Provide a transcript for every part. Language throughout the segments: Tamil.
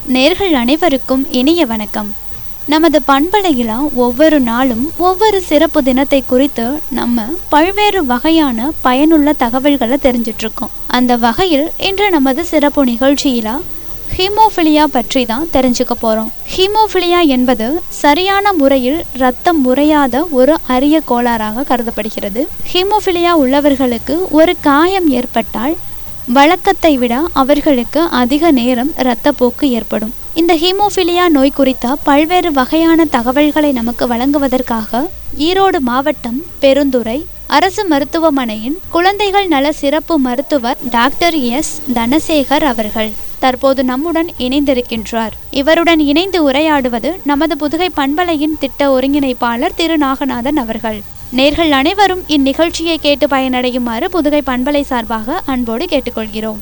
நேர்கள் அனைவருக்கும் இனிய வணக்கம் நமது பண்பலையில ஒவ்வொரு நாளும் ஒவ்வொரு சிறப்பு தினத்தை குறித்து நம்ம பல்வேறு வகையான பயனுள்ள தகவல்களை தெரிஞ்சிட்டு இருக்கோம் அந்த வகையில் இன்று நமது சிறப்பு நிகழ்ச்சியில ஹீமோஃபிலியா பற்றி தான் தெரிஞ்சுக்க போறோம் ஹீமோஃபிலியா என்பது சரியான முறையில் ரத்தம் முறையாத ஒரு அரிய கோளாறாக கருதப்படுகிறது ஹீமோஃபிலியா உள்ளவர்களுக்கு ஒரு காயம் ஏற்பட்டால் வழக்கத்தை விட அவர்களுக்கு அதிக நேரம் இரத்தப்போக்கு ஏற்படும் இந்த ஹீமோஃபிலியா நோய் குறித்த பல்வேறு வகையான தகவல்களை நமக்கு வழங்குவதற்காக ஈரோடு மாவட்டம் பெருந்துறை அரசு மருத்துவமனையின் குழந்தைகள் நல சிறப்பு மருத்துவர் டாக்டர் எஸ் தனசேகர் அவர்கள் தற்போது நம்முடன் இணைந்திருக்கின்றார் இவருடன் இணைந்து உரையாடுவது நமது புதுகை பண்பலையின் திட்ட ஒருங்கிணைப்பாளர் திரு நாகநாதன் அவர்கள் நேர்கள் அனைவரும் இந்நிகழ்ச்சியை கேட்டு பயனடையுமாறு புதுகை பண்பலை சார்பாக அன்போடு கேட்டுக்கொள்கிறோம்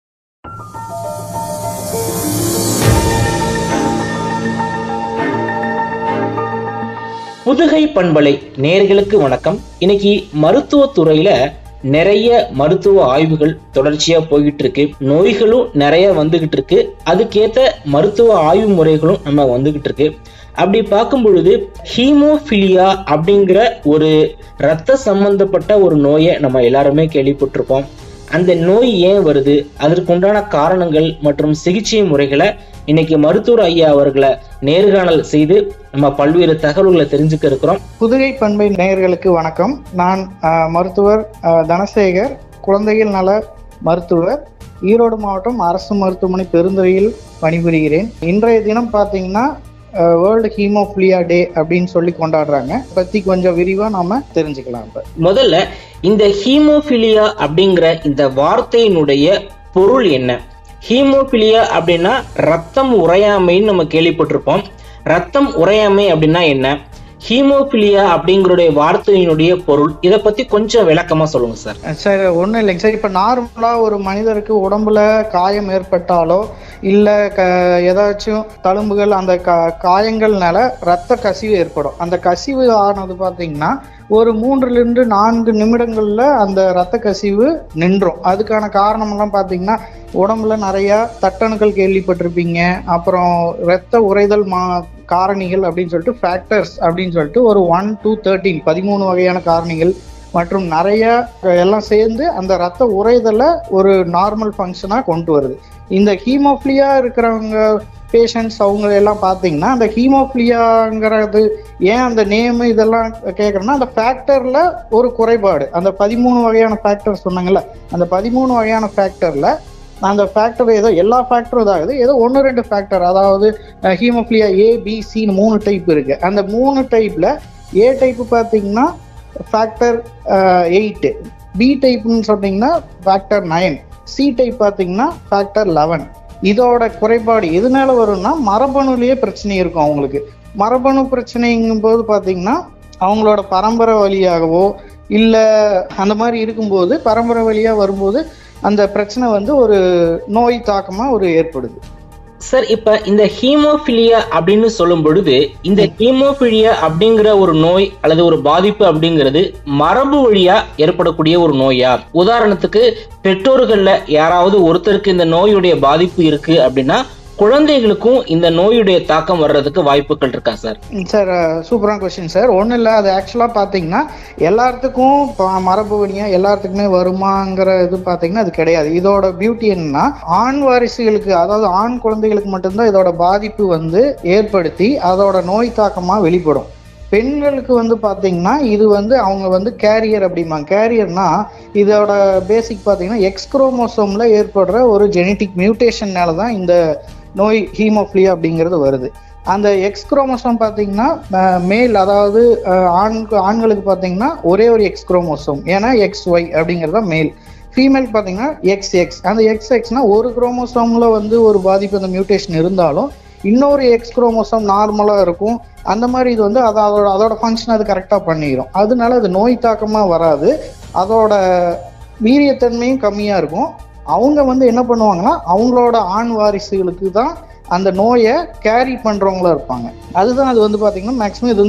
புதுகை பண்பலை நேர்களுக்கு வணக்கம் இன்னைக்கு மருத்துவத்துறையில நிறைய மருத்துவ ஆய்வுகள் தொடர்ச்சியா போய்கிட்டு இருக்கு நோய்களும் நிறைய வந்துகிட்டு இருக்கு அதுக்கேத்த மருத்துவ ஆய்வு முறைகளும் நம்ம வந்துகிட்டு இருக்கு அப்படி பார்க்கும் பொழுது ஹீமோஃபிலியா அப்படிங்கிற ஒரு ரத்த சம்பந்தப்பட்ட ஒரு நோயை நம்ம எல்லாருமே கேள்விப்பட்டிருப்போம் அந்த நோய் ஏன் வருது அதற்குண்டான காரணங்கள் மற்றும் சிகிச்சை முறைகளை இன்னைக்கு மருத்துவர் ஐயா அவர்களை நேர்காணல் செய்து நம்ம பல்வேறு தகவல்களை தெரிஞ்சுக்க இருக்கிறோம் புதுகை பண்பை நேயர்களுக்கு வணக்கம் நான் அஹ், மருத்துவர் அஹ், தனசேகர் குழந்தைகள் நல மருத்துவர் ஈரோடு மாவட்டம் அரசு மருத்துவமனை பெருந்துறையில் பணிபுரிகிறேன் இன்றைய தினம் பார்த்தீங்கன்னா வேர்ல்டு ஹீமோஃபிலியா டே அப்படின்னு சொல்லி கொண்டாடுறாங்க பத்தி கொஞ்சம் விரிவா நாம தெரிஞ்சுக்கலாம் இப்ப முதல்ல இந்த ஹீமோஃபிலியா அப்படிங்கிற இந்த வார்த்தையினுடைய பொருள் என்ன ஹீமோஃபிலியா அப்படின்னா ரத்தம் உறையாமைன்னு நம்ம கேள்விப்பட்டிருப்போம் ரத்தம் உறையாமை அப்படின்னா என்ன ஹீமோஃபிலியா அப்படிங்கறடைய வார்த்தையினுடைய பொருள் இதை பத்தி கொஞ்சம் விளக்கமா சொல்லுங்க சார் சார் ஒன்றும் இல்லைங்க சார் இப்போ நார்மலாக ஒரு மனிதருக்கு உடம்புல காயம் ஏற்பட்டாலோ இல்லை க ஏதாச்சும் தழும்புகள் அந்த க காயங்கள்னால ரத்த கசிவு ஏற்படும் அந்த கசிவு ஆனது பார்த்தீங்கன்னா ஒரு மூன்றுலேருந்து நான்கு நிமிடங்களில் அந்த ரத்த கசிவு நின்றும் அதுக்கான காரணமெல்லாம் பார்த்தீங்கன்னா உடம்புல நிறையா தட்டணுக்கள் கேள்விப்பட்டிருப்பீங்க அப்புறம் இரத்த உறைதல் மா காரணிகள் அப்படின்னு சொல்லிட்டு ஃபேக்டர்ஸ் அப்படின்னு சொல்லிட்டு ஒரு ஒன் டூ தேர்ட்டீன் பதிமூணு வகையான காரணிகள் மற்றும் நிறைய எல்லாம் சேர்ந்து அந்த ரத்த உறைதலை ஒரு நார்மல் ஃபங்க்ஷனாக கொண்டு வருது இந்த ஹீமோஃபிலியா இருக்கிறவங்க பேஷண்ட்ஸ் அவங்க எல்லாம் பார்த்தீங்கன்னா அந்த ஹீமோஃபிலியாங்கிறது ஏன் அந்த நேம் இதெல்லாம் கேட்குறேன்னா அந்த ஃபேக்டரில் ஒரு குறைபாடு அந்த பதிமூணு வகையான ஃபேக்டர் சொன்னாங்கல்ல அந்த பதிமூணு வகையான ஃபேக்டரில் அந்த ஃபேக்டர் ஏதோ எல்லா ஃபேக்டரும் இதாகுது ஏதோ ஒன்று ரெண்டு ஃபேக்டர் அதாவது ஹீமோஃபிலியா ஏ பி சின்னு மூணு டைப் இருக்கு அந்த மூணு டைப்ல ஏ டைப் பார்த்தீங்கன்னா ஃபேக்டர் எயிட்டு பி டைப்னு சொன்னீங்கன்னா ஃபேக்டர் நைன் சி டைப் பார்த்தீங்கன்னா ஃபேக்டர் லெவன் இதோட குறைபாடு எதனால வரும்னா மரபணுலேயே பிரச்சனை இருக்கும் அவங்களுக்கு மரபணு பிரச்சனைங்கும் போது பார்த்தீங்கன்னா அவங்களோட பரம்பரை வழியாகவோ இல்லை அந்த மாதிரி இருக்கும்போது பரம்பரை வழியாக வரும்போது அந்த பிரச்சனை வந்து ஒரு நோய் தாக்கமாக ஒரு ஏற்படுது சார் இப்ப இந்த ஹீமோஃபிலியா அப்படின்னு சொல்லும் பொழுது இந்த ஹீமோஃபிலியா அப்படிங்கிற ஒரு நோய் அல்லது ஒரு பாதிப்பு அப்படிங்கிறது மரபு வழியா ஏற்படக்கூடிய ஒரு நோயா உதாரணத்துக்கு பெற்றோர்கள்ல யாராவது ஒருத்தருக்கு இந்த நோயுடைய பாதிப்பு இருக்கு அப்படின்னா குழந்தைகளுக்கும் இந்த நோயுடைய தாக்கம் வர்றதுக்கு வாய்ப்புகள் இருக்கா சார் சார் சூப்பரான கொஸ்டின் சார் ஒன்றும் இல்லை அது ஆக்சுவலாக பார்த்தீங்கன்னா எல்லாத்துக்கும் ப- மரபு வழியாக எல்லாத்துக்குமே வருமாங்கிற இது பார்த்தீங்கன்னா அது கிடையாது இதோட பியூட்டி என்னன்னா ஆண் வாரிசுகளுக்கு அதாவது ஆண் குழந்தைகளுக்கு மட்டும்தான் இதோட பாதிப்பு வந்து ஏற்படுத்தி அதோட நோய் தாக்கமாக வெளிப்படும் பெண்களுக்கு வந்து பார்த்தீங்கன்னா இது வந்து அவங்க வந்து கேரியர் அப்படிம்பாங்க கேரியர்னா இதோட பேசிக் பார்த்தீங்கன்னா எக்ஸ்க்ரோமோசோம்ல ஏற்படுற ஒரு ஜெனட்டிக் மியூட்டேஷன்னால தான் இந்த நோய் ஹீமோஃபிலியா அப்படிங்கிறது வருது அந்த எக்ஸ் குரோமோசோம் பார்த்தீங்கன்னா மேல் அதாவது அஹ், ஆண் ஆண்களுக்கு பார்த்தீங்கன்னா ஒரே ஒரு எக்ஸ் குரோமோசோம் ஏன்னா எக்ஸ் ஒய் அப்படிங்கிறது தான் மேல் ஃபீமேல் பார்த்தீங்கன்னா எக்ஸ் எக்ஸ் அந்த எக்ஸ் எக்ஸ்னா ஒரு குரோமோசோம்ல வந்து ஒரு பாதிப்பு அந்த மியூட்டேஷன் இருந்தாலும் இன்னொரு எக்ஸ் குரோமோசோம் நார்மலாக இருக்கும் அந்த மாதிரி இது வந்து அது அதோட அதோட ஃபங்க்ஷன் அது கரெக்டாக பண்ணிடும் அதனால அது நோய் தாக்கமாக வராது அதோட வீரியத்தன்மையும் கம்மியாக இருக்கும் அவங்க வந்து என்ன பண்ணுவாங்கன்னா அவங்களோட ஆண் வாரிசுகளுக்கு தான் அந்த நோயை கேரி பண்றவங்களா இருப்பாங்க அதுதான் அது வந்து பாத்தீங்கன்னா மேக்ஸிமம் இது வந்து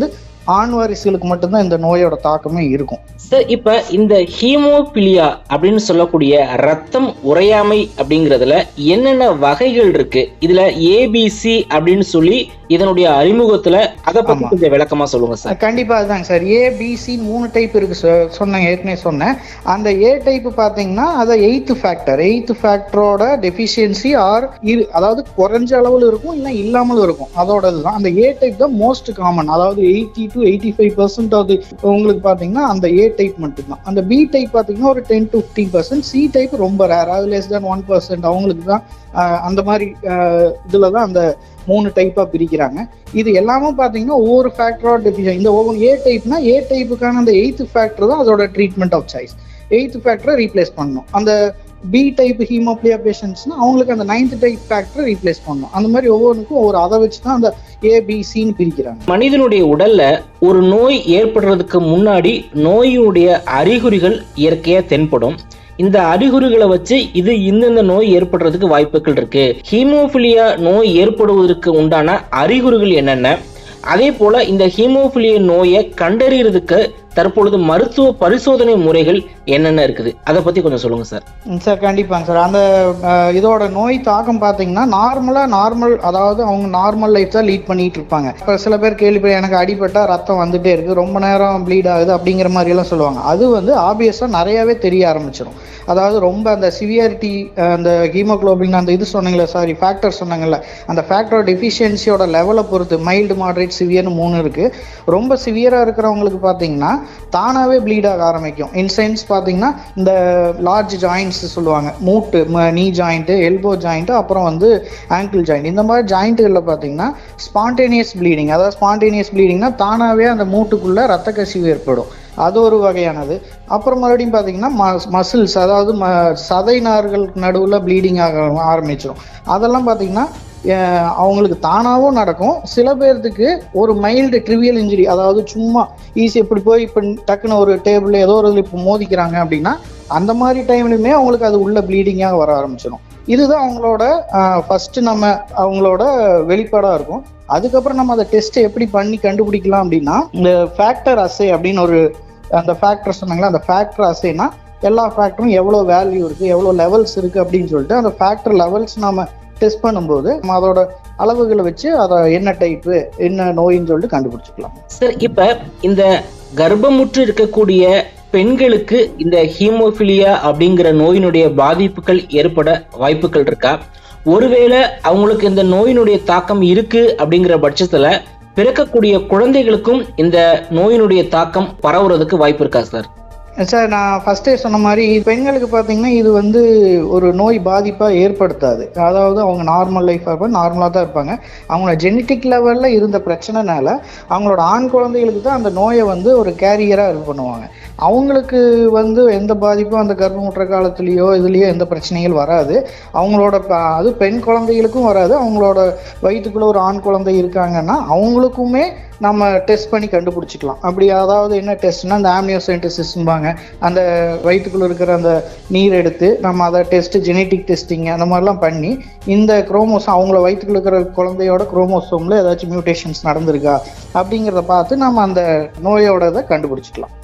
ஆண் வாரிசுகளுக்கு மட்டும்தான் இந்த நோயோட தாக்கமே இருக்கும் சார் இப்ப இந்த ஹீமோபிலியா அப்படின்னு சொல்லக்கூடிய ரத்தம் உறையாமை அப்படிங்கறதுல என்னென்ன வகைகள் இருக்கு இதுல ஏபிசி அப்படின்னு சொல்லி இதனுடைய அறிமுகத்துல அதை பத்தி ஆமா. கொஞ்சம் விளக்கமா சொல்லுங்க சார் கண்டிப்பா அதுதாங்க சார் ஏ பிசி மூணு டைப் இருக்கு சொ- சொன்னேன் ஏற்கனவே சொன்னேன் அந்த ஏ டைப் பாத்தீங்கன்னா அது எயித்து ஃபேக்டர் எயித்து ஃபேக்டரோட டெஃபிஷியன்சி ஆர் இரு அதாவது குறைஞ்ச அளவில் இருக்கும் இல்லை இல்லாமலும் இருக்கும் அதோட இதுதான் அந்த ஏ டைப் தான் மோஸ்ட் காமன் அதாவது eighty to eighty five percent அது உங்களுக்கு பாத்தீங்கன்னா அந்த ஏ டைப் மட்டும்தான் அந்த பி டைப் பாத்தீங்கன்னா ஒரு ten to fifteen percent C type ரொம்ப ரேர் அது லெஸ் தேன் ஒன் பர்சன்ட் அவங்களுக்கு தான் ஆஹ், அந்த மாதிரி ஆஹ், இதுல தான் அந்த மூணு டைப்பா பிரிக்கிறாங்க இது எல்லாமே பாத்தீங்கன்னா ஒவ்வொரு ஃபேக்டரோட டெஃபிஷன் இந்த ஒவ்வொரு ஏ டைப்னா ஏ டைப்புக்கான அந்த எயித்து ஃபேக்டர் தான் அதோட ட்ரீட்மெண்ட் ஆஃப் சாய்ஸ் எயித்து ஃபேக்டரை ரீப்ளேஸ் பண்ணணும் அந்த பி டைப் ஹீமோப்ளியா பேஷண்ட்ஸ்னா அவங்களுக்கு அந்த நைன்த் டைப் ஃபேக்டரை ரீப்ளேஸ் பண்ணணும் அந்த மாதிரி ஒவ்வொன்றுக்கும் ஒவ்வொரு அதை வச்சு தான் அந்த ஏபிசின்னு பிரிக்கிறாங்க மனிதனுடைய உடல்ல ஒரு நோய் ஏற்படுறதுக்கு முன்னாடி நோயினுடைய அறிகுறிகள் இயற்கையா தென்படும் இந்த அறிகுறிகளை வச்சு இது இந்தந்த நோய் ஏற்படுறதுக்கு வாய்ப்புகள் இருக்கு ஹீமோபிலியா நோய் ஏற்படுவதற்கு உண்டான அறிகுறிகள் என்னென்ன அதே போல இந்த ஹீமோபிலியா நோயை கண்டறியறதுக்கு தற்பொழுது மருத்துவ பரிசோதனை முறைகள் என்னென்ன இருக்குது அதை பத்தி கொஞ்சம் சொல்லுங்க சார் ம், சார் கண்டிப்பாங்க சார் அந்த அஹ், இதோட நோய் தாக்கம் பார்த்தீங்கன்னா நார்மலாக நார்மல் அதாவது அவங்க நார்மல் லைஃப் தான் லீட் பண்ணிட்டு இருப்பாங்க இப்போ சில பேர் கேள்விப்பட எனக்கு அடிபட்டா ரத்தம் வந்துட்டே இருக்கு ரொம்ப நேரம் ப்ளீட் ஆகுது அப்படிங்கிற மாதிரி எல்லாம் சொல்லுவாங்க அது வந்து ஆப்வியஸாக நிறையவே தெரிய ஆரம்பிச்சிடும் அதாவது ரொம்ப அந்த சிவியாரிட்டி அந்த ஹீமோகுளோபின் அந்த இது சொன்னீங்களே சாரி ஃபேக்டர் சொன்னாங்கல்ல அந்த ஃபேக்டர் டெஃபிஷியன்சியோட லெவலை பொறுத்து மைல்டு மாடரேட் சிவியர்னு மூணு இருக்கு ரொம்ப சிவியராக இருக்கிறவங்களுக்கு பார்த்தீங்கன்னா தானாகவே ப்ளீட் ஆக ஆரம்பிக்கும் இன்சென்ஸ் பார்த்தீங்கன்னா இந்த லார்ஜ் ஜாயிண்ட்ஸ் சொல்லுவாங்க மூட்டு நீ ஜாயிண்ட்டு எல்போ ஜாயிண்ட்டு அப்புறம் வந்து ஆங்கிள் ஜாயிண்ட் இந்த மாதிரி ஜாயிண்ட்டுகளில் பார்த்தீங்கன்னா ஸ்பான்டேனியஸ் ப்ளீடிங் அதாவது ஸ்பான்டேனியஸ் ப்ளீடிங்னா தானாகவே அந்த மூட்டுக்குள்ளே ரத்த கசிவு ஏற்படும் அது ஒரு வகையானது அப்புறம் மறுபடியும் பார்த்தீங்கன்னா மசில்ஸ் அதாவது ம சதை நார்களுக்கு நடுவில் ப்ளீடிங் ஆக ஆரம்பிச்சிடும் அதெல்லாம் பார்த்தீங்கன்னா அஹ் அவங்களுக்கு தானாகவும் நடக்கும் சில பேர்த்துக்கு ஒரு மைல்டு ட்ரிவியல் இன்ஜுரி அதாவது சும்மா ஈஸி இப்படி போய் இப்போ டக்குன்னு ஒரு டேபிள் ஏதோ ஒரு இப்போ மோதிக்கிறாங்க அப்படின்னா அந்த மாதிரி டைம்லையுமே அவங்களுக்கு அது உள்ள ப்ளீடிங்காக வர ஆரம்பிச்சிடும் இதுதான் அவங்களோட ஃபர்ஸ்ட் நம்ம அவங்களோட வெளிப்பாடாக இருக்கும் அதுக்கப்புறம் நம்ம அதை டெஸ்ட் எப்படி பண்ணி கண்டுபிடிக்கலாம் அப்படின்னா இந்த ஃபேக்டர் அசே அப்படின்னு ஒரு அந்த ஃபேக்டர் சொன்னாங்களா அந்த ஃபேக்டர் அசேனா எல்லா ஃபேக்டரும் எவ்வளோ வேல்யூ இருக்கு எவ்வளோ லெவல்ஸ் இருக்கு அப்படின்னு சொல்லிட்டு அந்த ஃபேக்டர் லெவல்ஸ் நாம டெஸ்ட் பண்ணும்போது நம்ம அதோட அளவுகளை வச்சு அதை என்ன டைப்பு என்ன நோயின்னு சொல்லிட்டு கண்டுபிடிச்சிக்கலாம் சார் இப்ப இந்த கர்ப்பமுற்று இருக்கக்கூடிய பெண்களுக்கு இந்த ஹீமோபிலியா அப்படிங்கிற நோயினுடைய பாதிப்புகள் ஏற்பட வாய்ப்புகள் இருக்கா ஒருவேளை அவங்களுக்கு இந்த நோயினுடைய தாக்கம் இருக்கு அப்படிங்கிற பட்சத்துல பிறக்கக்கூடிய குழந்தைகளுக்கும் இந்த நோயினுடைய தாக்கம் பரவுறதுக்கு வாய்ப்பு இருக்கா சார் சார் நான் ஃபர்ஸ்டே சொன்ன மாதிரி பெண்களுக்கு பார்த்தீங்கன்னா இது வந்து ஒரு நோய் பாதிப்பாக ஏற்படுத்தாது அதாவது அவங்க நார்மல் லைஃப் இருப்பாங்க நார்மலாக தான் இருப்பாங்க அவங்களோட ஜெனட்டிக் லெவலில் இருந்த பிரச்சனைனால அவங்களோட ஆண் குழந்தைகளுக்கு தான் அந்த நோயை வந்து ஒரு கேரியராக இது பண்ணுவாங்க அவங்களுக்கு வந்து எந்த பாதிப்பும் அந்த கர்ப்பமுற்ற காலத்துலேயோ இதுலேயோ எந்த பிரச்சனைகள் வராது அவங்களோட ப- அது பெண் குழந்தைகளுக்கும் வராது அவங்களோட வயிற்றுக்குள்ள ஒரு ஆண் குழந்தை இருக்காங்கன்னா அவங்களுக்குமே நம்ம டெஸ்ட் பண்ணி கண்டுபிடிச்சிக்கலாம் அப்படி அதாவது என்ன டெஸ்ட்னா அந்த ஆம்னியோசைன்டிசிஸ்பாங்க அந்த வயிற்றுக்குள்ள இருக்கிற அந்த நீர் எடுத்து நம்ம அதை டெஸ்ட் ஜெனட்டிக் டெஸ்டிங் அந்த மாதிரிலாம் பண்ணி இந்த குரோமோசோம் அவங்கள வயிற்றுக்குள்ள இருக்கிற குழந்தையோட குரோமோசோம்ல ஏதாச்சும் மியூட்டேஷன்ஸ் நடந்திருக்கா அப்படிங்கிறத பார்த்து நம்ம அந்த நோயோட இதை கண்டுபிடிச்சிக்கலாம்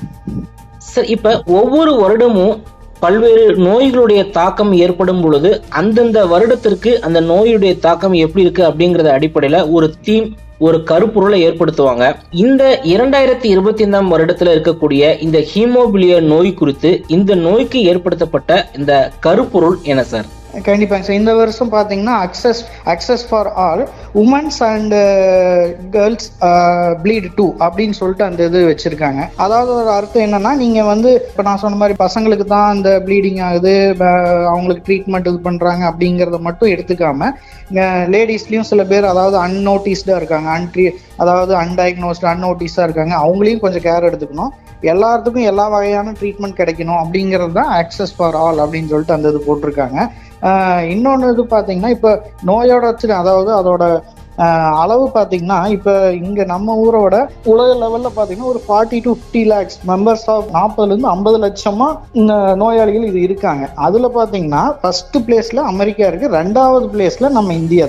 சார் இப்ப ஒவ்வொரு வருடமும் பல்வேறு நோய்களுடைய தாக்கம் ஏற்படும் பொழுது அந்தந்த வருடத்திற்கு அந்த நோயுடைய தாக்கம் எப்படி இருக்கு அப்படிங்கறத அடிப்படையில ஒரு தீம் ஒரு கருப்பொருளை ஏற்படுத்துவாங்க இந்த இரண்டாயிரத்தி இருபத்தி ஐந்தாம் வருடத்துல இருக்கக்கூடிய இந்த ஹீமோபிலியா நோய் குறித்து இந்த நோய்க்கு ஏற்படுத்தப்பட்ட இந்த கருப்பொருள் என்ன சார் கண்டிப்பாங்க சார் இந்த வருஷம் பார்த்தீங்கன்னா access access for all womens and girls bleed too அப்படின்னு சொல்லிட்டு அந்த இது வச்சிருக்காங்க அதாவது ஒரு அர்த்தம் என்னன்னா நீங்க வந்து இப்போ நான் சொன்ன மாதிரி பசங்களுக்கு தான் அந்த ப்ளீடிங் ஆகுது அஹ், அவங்களுக்கு ட்ரீட்மெண்ட் இது பண்றாங்க அப்படிங்கிறத மட்டும் எடுத்துக்காம லேடிஸ்லயும் சில பேர் அதாவது அன்னோட்டிஸ்டா இருக்காங்க அன்ட்ரி அதாவது அன்டயக்னோஸ்டு அன்னோட்டிஸா இருக்காங்க அவங்களையும் கொஞ்சம் கேர் எடுத்துக்கணும் எல்லாத்துக்கும் எல்லா வகையான ட்ரீட்மெண்ட் கிடைக்கணும் அப்படிங்கிறது தான் ஆக்சஸ் ஃபார் ஆல் அப்படின்னு சொல்லிட்டு அந்த இது போட்டிருக்காங்க ஆஹ் இன்னொன்று இது பார்த்தீங்கன்னா இப்போ நோயோட வச்சு அதாவது அதோட ஆஹ் அளவு பார்த்தீங்கன்னா இப்போ இங்கே நம்ம ஊரோட உலக லெவலில் பார்த்தீங்கன்னா ஒரு forty to fifty lakhs members of நாற்பதுலேருந்து ஐம்பது லட்சமா இந்த நோயாளிகள் இது இருக்காங்க அதில் பார்த்தீங்கன்னா ஃபர்ஸ்ட் பிளேஸில் அமெரிக்கா இருக்கு ரெண்டாவது பிளேஸில் நம்ம இந்தியா தான்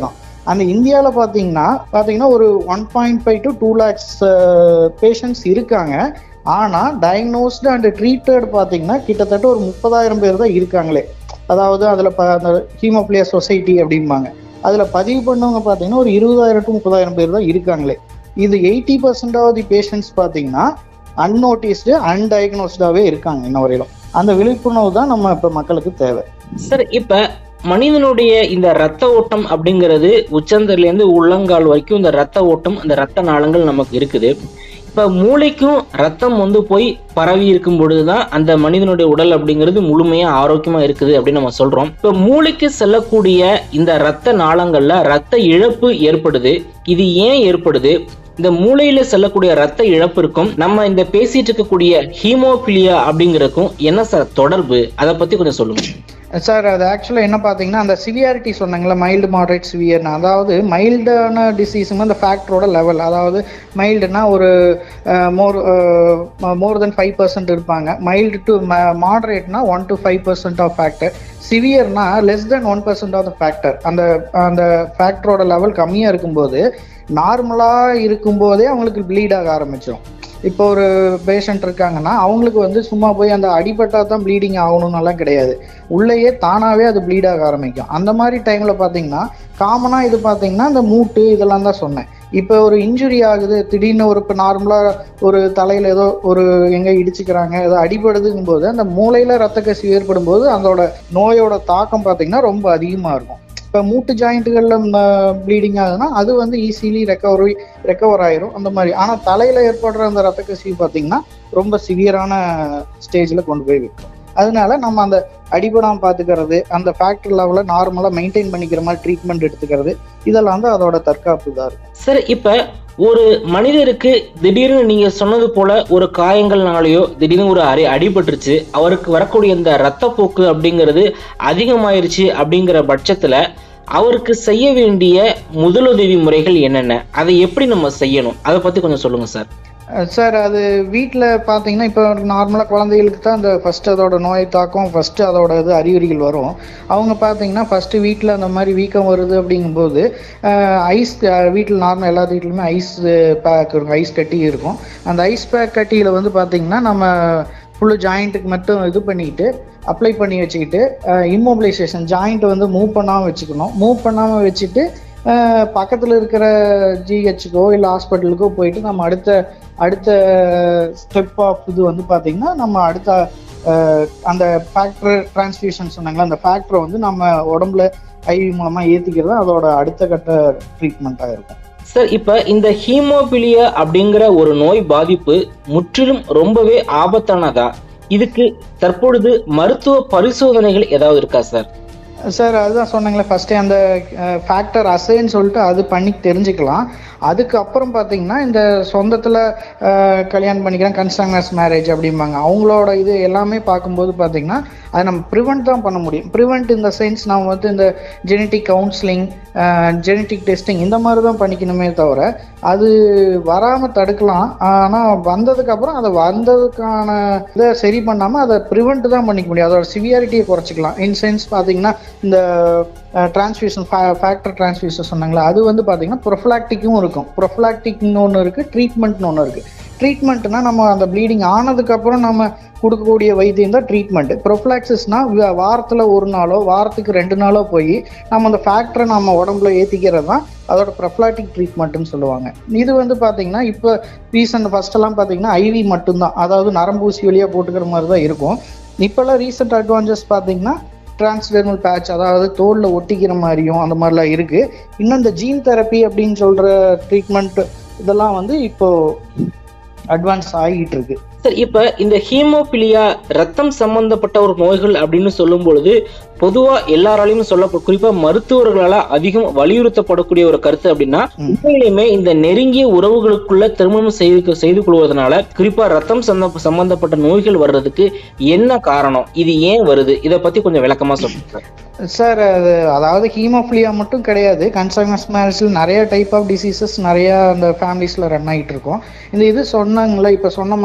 அந்த இந்தியாவில் பார்த்தீங்கன்னா பார்த்தீங்கன்னா ஒரு one point five to two lakhs patients இருக்காங்க ஆனால் டயக்னோஸ்டு அண்ட் ட்ரீட்டட் பார்த்தீங்கன்னா கிட்டத்தட்ட ஒரு முப்பதாயிரம் பேர் தான் இருக்காங்களே அதாவது அதில் ப அந்த ஹீமோப்ளியா சொசைட்டி அப்படிம்பாங்க அதில் பதிவு பண்ணவங்க பார்த்தீங்கன்னா ஒரு இருபதாயிரம் டு முப்பதாயிரம் பேர் தான் இருக்காங்களே இது eighty percent of the patients பார்த்தீங்கன்னா அன்நோட்டிஸ்டு அன்டயக்னோஸ்டாகவே இருக்காங்க இன்ன வரையிலும் அந்த விழிப்புணர்வு தான் நம்ம இப்போ மக்களுக்கு தேவை சார் இப்ப மனிதனுடைய இந்த ரத்த ஓட்டம் அப்படிங்கிறது உச்சந்தர்ல இருந்து உள்ளங்கால் வரைக்கும் இந்த ரத்த ஓட்டம் இந்த ரத்த நாளங்கள் நமக்கு இருக்குது இப்ப மூளைக்கும் ரத்தம் வந்து போய் பரவி இருக்கும் பொழுதுதான் அந்த மனிதனுடைய உடல் அப்படிங்கிறது முழுமையா ஆரோக்கியமா இருக்குது அப்படின்னு நம்ம சொல்றோம் இப்ப மூளைக்கு செல்லக்கூடிய இந்த ரத்த நாளங்கள்ல ரத்த இழப்பு ஏற்படுது இது ஏன் ஏற்படுது இந்த மூளையில செல்லக்கூடிய ரத்த இழப்பிற்கும் நம்ம இந்த பேசிட்டு இருக்கக்கூடிய ஹீமோபிலியா அப்படிங்கறதுக்கும் என்ன சார் தொடர்பு அதை பத்தி கொஞ்சம் சொல்லுங்க சார் அது ஆக்சுவலாக என்ன பார்த்தீங்கன்னா அந்த சிவியாரிட்டி சொன்னாங்களே மைல்டு மாடரேட் சிவியர்னு அதாவது மைல்டான டிசீஸுங்க அந்த ஃபேக்டரோட லெவல் அதாவது மைல்டுனா ஒரு more more than five percent இருப்பாங்க மைல்டு டு மாடரேட்னா one to five percent of factor சிவியர்னா less than one percent of the factor அந்த அந்த ஃபேக்டரோட லெவல் கம்மியாக இருக்கும்போது நார்மலாக இருக்கும்போதே அவங்களுக்கு ப்ளீட் ஆக ஆரம்பிச்சிடும் இப்போ ஒரு பேஷண்ட் இருக்காங்கன்னா அவங்களுக்கு வந்து சும்மா போய் அந்த அடிபட்டா தான் ப்ளீடிங் ஆகணும்னு கிடையாது உள்ளேயே தானாகவே அது ப்ளீட் ஆக ஆரம்பிக்கும் அந்த மாதிரி டைமில் பார்த்தீங்கன்னா காமனாக இது பார்த்தீங்கன்னா இந்த மூட்டு இதெல்லாம் தான் சொன்னேன் இப்போ ஒரு இன்ஜுரி ஆகுது திடீர்னு ஒரு இப்போ நார்மலாக ஒரு தலையில் ஏதோ ஒரு எங்கே இடிச்சுக்கிறாங்க ஏதோ அடிபடுதுங்கும் போது அந்த மூளையில் ரத்த கசிவு ஏற்படும் போது அதோட நோயோட தாக்கம் பார்த்தீங்கன்னா ரொம்ப அதிகமாக இருக்கும் இப்போ மூட்டு ஜாயிண்ட்டுகளில் ப்ளீடிங் ஆகுதுன்னா அது வந்து ஈஸிலி ரெக்கவரி ரெக்கவர் ஆயிரும் அந்த மாதிரி ஆனால் தலையில் ஏற்படுற அந்த ரத்த கசிவு பார்த்தீங்கன்னா ரொம்ப சிவியரான ஸ்டேஜில் கொண்டு போய் விட்டுரும் அதனால நம்ம அந்த அடிபடாமல் பார்த்துக்கிறது அந்த ஃபேக்டர் லெவலில் நார்மலாக மெயின்டைன் பண்ணிக்கிற மாதிரி ட்ரீட்மெண்ட் எடுத்துக்கிறது இதெல்லாம் வந்து அதோட தற்காப்பு தான் இருக்கும் சார் இப்ப ஒரு மனிதருக்கு திடீர்னு நீங்க சொன்னது போல ஒரு காயங்கள்னாலயோ திடீர்னு ஒரு அடி அடிபட்டுருச்சு அவருக்கு வரக்கூடிய இந்த ரத்தப்போக்கு அப்படிங்கிறது அதிகமாயிருச்சு அப்படிங்கிற பட்சத்துல அவருக்கு செய்ய வேண்டிய முதலுதவி முறைகள் என்னென்ன அதை எப்படி நம்ம செய்யணும் அதை பத்தி கொஞ்சம் சொல்லுங்க சார் சார் அது வீட்டில் பார்த்தீங்கன்னா இப்போ நார்மலாக குழந்தைகளுக்கு தான் அந்த ஃபர்ஸ்ட் அதோட நோய் தாக்கம் ஃபர்ஸ்ட் அதோட இது அறிகுறிகள் வரும் அவங்க பார்த்தீங்கன்னா ஃபர்ஸ்ட் வீட்டில் அந்த மாதிரி வீக்கம் வருது அப்படிங்கும்போது ஐஸ் வீட்டில் நார்மல் எல்லா வீட்லையுமே ஐஸ் பேக் இருக்கும் ஐஸ் கட்டி இருக்கும் அந்த ஐஸ் பேக் கட்டியில் வந்து பார்த்தீங்கன்னா நம்ம ஃபுல்லு ஜாயிண்ட்டுக்கு மட்டும் இது பண்ணிக்கிட்டு அப்ளை பண்ணி வச்சுக்கிட்டு இம்மோபிலைசேஷன் ஜாயிண்ட் வந்து மூவ் பண்ணாமல் வச்சுக்கணும் மூவ் பண்ணாமல் வச்சுட்டு பக்கத்தில் இருக்கிற ஜிஹெச்சுக்கோ இல்லை ஹாஸ்பிட்டலுக்கோ போயிட்டு நம்ம அடுத்த அடுத்த ஸ்டெப் ஆஃப் இது வந்து பார்த்தீங்கன்னா நம்ம அடுத்த அந்த ஃபேக்டர் டிரான்ஸ்ஃபியூஷன் சொன்னாங்களா அந்த ஃபேக்டரை வந்து நம்ம உடம்புல ஐவி மூலமாக ஏற்றிக்கிறது அதோட அடுத்த கட்ட ட்ரீட்மெண்ட்டாக இருக்கும் சார் இப்ப இந்த ஹீமோபிலியா அப்படிங்கிற ஒரு நோய் பாதிப்பு முற்றிலும் ரொம்பவே ஆபத்தானதா இதுக்கு தற்பொழுது மருத்துவ பரிசோதனைகள் ஏதாவது இருக்கா சார் சார் அதுதான் சொன்னாங்களே ஃபஸ்ட்டே அந்த ஃபேக்டர் அசைன்னு சொல்லிட்டு அது பண்ணி தெரிஞ்சுக்கலாம் அதுக்கப்புறம் பார்த்தீங்கன்னா இந்த சொந்தத்தில் கல்யாணம் பண்ணிக்கிறேன் கன்ஸ்டாங்கஸ் மேரேஜ் அப்படிம்பாங்க அவங்களோட இது எல்லாமே பார்க்கும்போது பார்த்தீங்கன்னா அதை நம்ம ப்ரிவெண்ட் தான் பண்ண முடியும் ப்ரிவெண்ட் இந்த சென்ஸ் நம்ம வந்து இந்த ஜெனட்டிக் கவுன்சிலிங் ஜெனட்டிக் டெஸ்டிங் இந்த மாதிரி தான் பண்ணிக்கணுமே தவிர அது வராமல் தடுக்கலாம் ஆனால் வந்ததுக்கப்புறம் அதை வந்ததுக்கான இதை சரி பண்ணாமல் அதை ப்ரிவெண்ட் தான் பண்ணிக்க முடியும் அதோட சிவியாரிட்டியை குறைச்சிக்கலாம் இன் சென்ஸ் பார்த்தீங்கன்னா இந்த டிரான்ஸ்ஃபியூஷன் ஃபேக்டர் டிரான்ஸ்ஃபியூஷன் சொன்னாங்களா அது வந்து பார்த்தீங்கன்னா ப்ரொஃபலாக்டிக்கும் இருக்கும் ப்ரொஃபலாக்டிக்னு ஒன்று இருக்குது ட்ரீட்மெண்ட்னு ஒன்று இருக்குது ட்ரீட்மெண்ட்னா நம்ம அந்த ப்ளீடிங் ஆனதுக்கப்புறம் நம்ம கொடுக்கக்கூடிய வைத்தியம் தான் ட்ரீட்மெண்ட் ப்ரொஃபிளாக்சிஸ்னா வாரத்தில் ஒரு நாளோ வாரத்துக்கு ரெண்டு நாளோ போய் நம்ம அந்த ஃபேக்டரை நம்ம உடம்புல ஏற்றிக்கிறது தான் அதோட ப்ரொஃபிளாட்டிக் ட்ரீட்மெண்ட்னு சொல்லுவாங்க இது வந்து பார்த்தீங்கன்னா இப்போ ரீசெண்ட் ஃபர்ஸ்டெல்லாம் பார்த்தீங்கன்னா ஐவி மட்டும்தான் அதாவது நரம்பூசி வழியாக போட்டுக்கிற மாதிரி தான் இருக்கும் இப்போல்லாம் ரீசெண்ட் அட்வான்டேஜ் பார்த்தீங்கன்னா டிரான்ஸ்டெர்மல் பேட்ச் அதாவது தோலில் ஒட்டிக்கிற மாதிரியும் அந்த மாதிரிலாம் இருக்குது இன்னும் இந்த ஜீன் தெரப்பி அப்படின்னு சொல்கிற ட்ரீட்மெண்ட் இதெல்லாம் வந்து இப்போ அட்வான்ஸ் ஆகிட்டு இருக்கு சார் இப்ப இந்த ஹீமோபிலியா ரத்தம் சம்பந்தப்பட்ட ஒரு நோய்கள் அப்படின்னு சொல்லும் பொழுது பொதுவா எல்லாராலையும் சொல்ல குறிப்பா மருத்துவர்களால அதிகம் வலியுறுத்தப்படக்கூடிய ஒரு கருத்து அப்படின்னா உண்மையிலுமே இந்த நெருங்கிய உறவுகளுக்குள்ள திருமணம் செய்து செய்து கொள்வதனால குறிப்பா ரத்தம் சம்மந்த- சம்பந்தப்பட்ட நோய்கள் வர்றதுக்கு என்ன காரணம் இது ஏன் வருது இத பத்தி கொஞ்சம் விளக்கமா சொல்லுங்க சார் சார் அது அதாவது ஹீமோஃபிலியா மட்டும் கிடையாது கன்சர்னஸ் மேரேஜில் நிறைய டைப் ஆஃப் டிசீசஸ் நிறைய அந்த ஃபேமிலிஸில் ரன் ஆகிட்டு இருக்கும் இந்த இது சொன்னாங்களே இப்போ சொன்ன மாதிரியே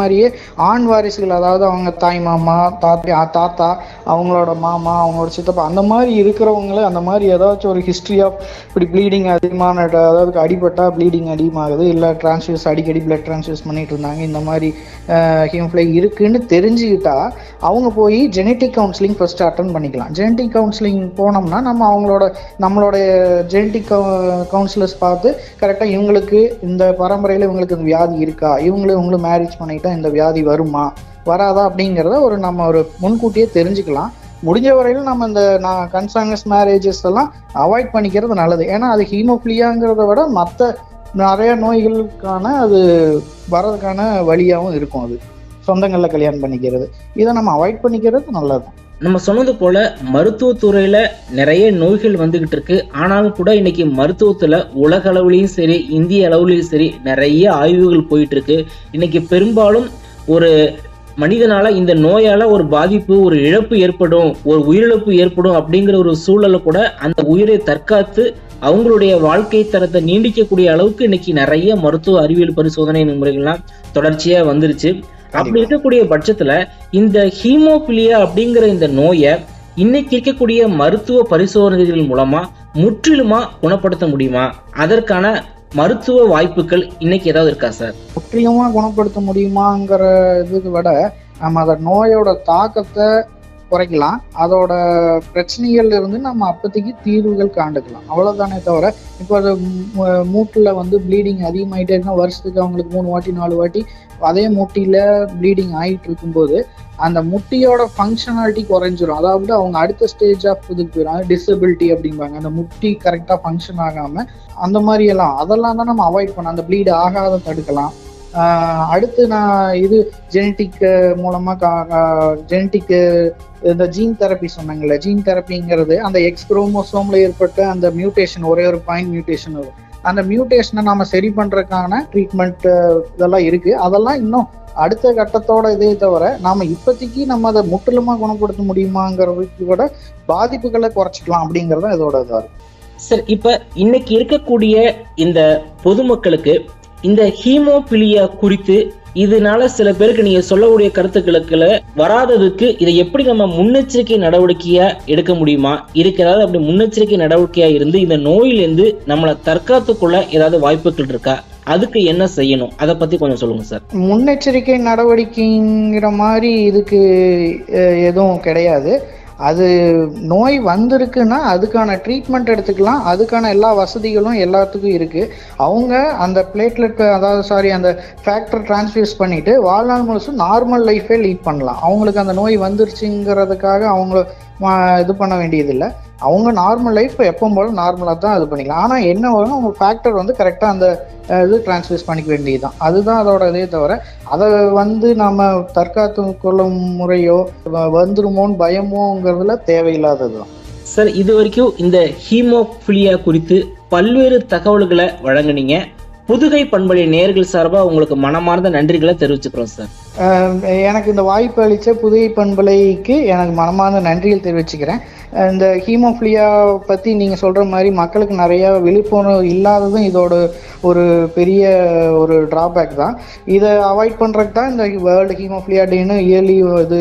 ஆண் வாரிசுகள் அதாவது அவங்க தாய் மாமா தாத்தா தாத்தா அவங்களோட மாமா அவங்களோட சித்தப்பா அந்த மாதிரி இருக்கிறவங்கள அந்த மாதிரி ஏதாச்சும் ஒரு ஹிஸ்ட்ரி ஆஃப் இப்படி ப்ளீடிங் அதிகமான அதாவது அடிபட்டா ப்ளீடிங் அதிகமாகுது இல்லை டிரான்ஸ்ஃபியூஸ் அடிக்கடி பிளட் டிரான்ஸ்ஃபியூஸ் பண்ணிட்டு இருந்தாங்க இந்த மாதிரி ஹியூம்ஃப்ளை இருக்குன்னு தெரிஞ்சுக்கிட்டா அவங்க போய் ஜெனட்டிக் கவுன்சிலிங் ஃபர்ஸ்ட் அட்டன் பண்ணிக்கலாம் ஜெனட்டிக் கவுன்சிலிங் போனோம்னா நம்ம அவங்களோட நம்மளோட ஜெனட்டிக் கவுன்சிலர்ஸ் பார்த்து கரெக்டாக இவங்களுக்கு இந்த பரம்பரையில் இவங்களுக்கு இந்த வியாதி இருக்கா இவங்களும் இவங்களும் மேரேஜ் பண்ணிட்டா இந்த வியாதி வருமா வராதா அப்படிங்கிறத ஒரு நம்ம ஒரு முன்கூட்டியே தெரிஞ்சுக்கலாம் முடிஞ்ச வரையிலும் நம்ம இந்த நான் கன்சாங்கஸ் மேரேஜஸ் எல்லாம் அவாய்ட் பண்ணிக்கிறது நல்லது ஏன்னா அது ஹீமோஃபிலியாங்கிறத விட மற்ற நிறைய நோய்களுக்கான அது வர்றதுக்கான வழியாகவும் இருக்கும் அது சொந்தங்களில் கல்யாணம் பண்ணிக்கிறது இதை நம்ம அவாய்ட் பண்ணிக்கிறது நல்லது நம்ம சொன்னது போல மருத்துவத்துறையில நிறைய நோய்கள் வந்துகிட்டு இருக்கு ஆனாலும் கூட இன்னைக்கு மருத்துவத்துல உலக அளவுலயும் சரி இந்திய அளவுலயும் சரி நிறைய ஆய்வுகள் போயிட்டு இருக்கு இன்னைக்கு பெரும்பாலும் ஒரு மனிதனால இந்த நோயால ஒரு பாதிப்பு ஒரு இழப்பு ஏற்படும் ஒரு உயிரிழப்பு ஏற்படும் அப்படிங்கிற ஒரு சூழல்ல கூட அந்த உயிரை தற்காத்து அவங்களுடைய வாழ்க்கை தரத்தை நீடிக்கக்கூடிய அளவுக்கு இன்னைக்கு நிறைய மருத்துவ அறிவியல் பரிசோதனை முறைகள்லாம் தொடர்ச்சியா வந்துருச்சு அப்படி இருக்கக்கூடிய பட்சத்துல இந்த ஹீமோபிலியா அப்படிங்கிற இந்த நோயை இன்னைக்கு இருக்கக்கூடிய மருத்துவ பரிசோதனைகள் மூலமா முற்றிலுமா குணப்படுத்த முடியுமா அதற்கான மருத்துவ வாய்ப்புகள் இன்னைக்கு ஏதாவது இருக்கா சார் முற்றிலுமா குணப்படுத்த முடியுமாங்கிற இதுக்கு விட நம்ம அந்த நோயோட தாக்கத்தை குறைக்கலாம் அதோட பிரச்சனைகள் இருந்து நம்ம அப்போதைக்கு தீர்வுகள் காண்டுக்கலாம் அவ்வளவுதானே தவிர இப்போ அது மூ- மூட்டுல வந்து ப்ளீடிங் அதிகமாயிட்டே இருக்குன்னா வருஷத்துக்கு அவங்களுக்கு மூணு வாட்டி நாலு வாட்டி அதே முட்டியில ப்ளீடிங் ஆயிட்டு இருக்கும்போது அந்த முட்டியோட ஃபங்க்ஷனாலிட்டி குறைஞ்சிரும் அதாவது அவங்க அடுத்த ஸ்டேஜ் ஆஃப் இதுக்கு போயிடும் டிசபிலிட்டி அப்படிம்பாங்க அந்த முட்டி கரெக்டாக ஃபங்க்ஷன் ஆகாம அந்த மாதிரி எல்லாம் அதெல்லாம் தான் நம்ம அவாய்ட் பண்ண அந்த ப்ளீட் ஆகாத தடுக்கலாம் ஆஹ் அடுத்து நான் இது ஜெனட்டிக் மூலமா ஜெனட்டிக் இந்த ஜீன் தெரப்பி சொன்னாங்கல்ல ஜீன் தெரப்பிங்கிறது அந்த எக்ஸ் குரோமோசோம்ல ஏற்பட்ட அந்த மியூட்டேஷன் ஒரே ஒரு பாயிண்ட் மியூட்டேஷன் வரும் அந்த மியூட்டேஷனை நாம சரி பண்றதுக்கான ட்ரீட்மெண்ட் இதெல்லாம் இருக்கு அதெல்லாம் இன்னும் அடுத்த கட்டத்தோட இதே தவிர நாம இப்போதைக்கு நம்ம அதை முற்றிலுமா குணப்படுத்த முடியுமாங்கிறதுக்கு கூட பாதிப்புகளை குறைச்சிக்கலாம் அப்படிங்கறது தான் இதோட இதா இருக்கு சார் இப்ப இன்னைக்கு இருக்கக்கூடிய இந்த பொதுமக்களுக்கு இந்த ஹீமோபிலியா குறித்து இதனால சில பேருக்கு நீங்க சொல்லக்கூடிய கருத்துக்களுக்குல வராததுக்கு இதை எப்படி நம்ம முன்னெச்சரிக்கை நடவடிக்கையா எடுக்க முடியுமா இதுக்கு ஏதாவது அப்படி முன்னெச்சரிக்கை நடவடிக்கையா இருந்து இந்த நோயிலிருந்து நம்மளை தற்காத்துக்குள்ள ஏதாவது வாய்ப்புகள் இருக்கா அதுக்கு என்ன செய்யணும் அதை பத்தி கொஞ்சம் சொல்லுங்க சார் முன்னெச்சரிக்கை நடவடிக்கைங்கிற மாதிரி இதுக்கு அஹ், எதுவும் கிடையாது அது நோய் வந்திருக்குன்னா அதுக்கான ட்ரீட்மெண்ட் எடுத்துக்கலாம் அதுக்கான எல்லா வசதிகளும் எல்லாத்துக்கும் இருக்கு அவங்க அந்த பிளேட்லெட் அதாவது சாரி அந்த ஃபேக்டர் டிரான்ஸ்ஃபியூஸ் பண்ணிட்டு வாழ்நாள் முழுசும் நார்மல் லைஃபே லீட் பண்ணலாம் அவங்களுக்கு அந்த நோய் வந்துருச்சுங்கிறதுக்காக அவங்கள ம- இது பண்ண வேண்டியதில்லை அவங்க நார்மல் லைஃப் எப்பவும் போல நார்மலாக தான் இது பண்ணிக்கலாம் ஆனால் என்ன வரும் அவங்க ஃபேக்டர் வந்து கரெக்டாக அந்த அஹ், இது டிரான்ஸ்ஃபியூஸ் பண்ணிக்க வேண்டியதுதான் அதுதான் அதோட இதே தவிர அதை வந்து நாம தற்காத்து கொள்ளும் முறையோ வ- வந்துருமோன்னு பயமோங்கிறதுல தேவையில்லாதது தான் சார் இது வரைக்கும் இந்த ஹீமோபிலியா குறித்து பல்வேறு தகவல்களை வழங்குனீங்க புதுகை பண்பலை நேர்கள் சார்பா உங்களுக்கு மனமார்ந்த நன்றிகளை தெரிவிச்சுக்கிறோம் சார் அஹ் எனக்கு இந்த வாய்ப்பு அளித்த புதிய பண்பலைக்கு எனக்கு மனமார்ந்த நன்றிகள் தெரிவிச்சுக்கிறேன் அஹ் இந்த ஹீமோஃபிலியா பற்றி நீங்கள் சொல்கிற மாதிரி மக்களுக்கு நிறைய விழிப்புணர்வு இல்லாததும் இதோட ஒரு பெரிய ஒரு டிராபேக் தான் இதை அவாய்ட் பண்ணுறதுக்கு தான் இந்த வேர்ல்டு ஹீமோஃபிலியா டேன்னு இயர்லி இது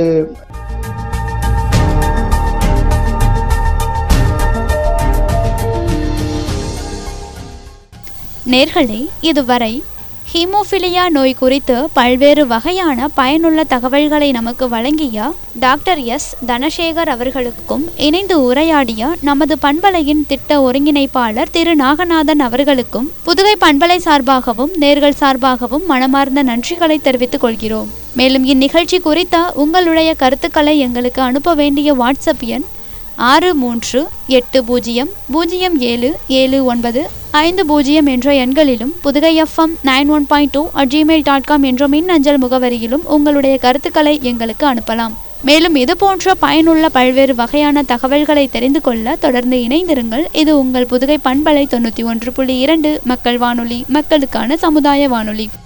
நேர்களே இதுவரை ஹீமோஃபிலியா நோய் குறித்து பல்வேறு வகையான பயனுள்ள தகவல்களை நமக்கு வழங்கிய டாக்டர் எஸ் தனசேகர் அவர்களுக்கும் இணைந்து உரையாடிய நமது பண்பலையின் திட்ட ஒருங்கிணைப்பாளர் திரு நாகநாதன் அவர்களுக்கும் புதுவை பண்பலை சார்பாகவும் நேர்கள் சார்பாகவும் மனமார்ந்த நன்றிகளை தெரிவித்துக் கொள்கிறோம் மேலும் இந்நிகழ்ச்சி குறித்த உங்களுடைய கருத்துக்களை எங்களுக்கு அனுப்ப வேண்டிய வாட்ஸ்அப் எண் ஆறு மூன்று எட்டு பூஜ்ஜியம் பூஜ்ஜியம் ஏழு ஏழு ஒன்பது ஐந்து பூஜ்ஜியம் என்ற எண்களிலும் Pudugai FM nine one point two at Gmail dot com என்ற மின்னஞ்சல் முகவரியிலும் உங்களுடைய கருத்துக்களை எங்களுக்கு அனுப்பலாம் மேலும் இது போன்ற பயனுள்ள பல்வேறு வகையான தகவல்களை தெரிந்து கொள்ள தொடர்ந்து இணைந்திருங்கள் இது உங்கள் புதுகை பண்பலை தொண்ணூற்றி ஒன்று புள்ளி இரண்டு மக்கள் வானொலி மக்களுக்கான சமுதாய வானொலி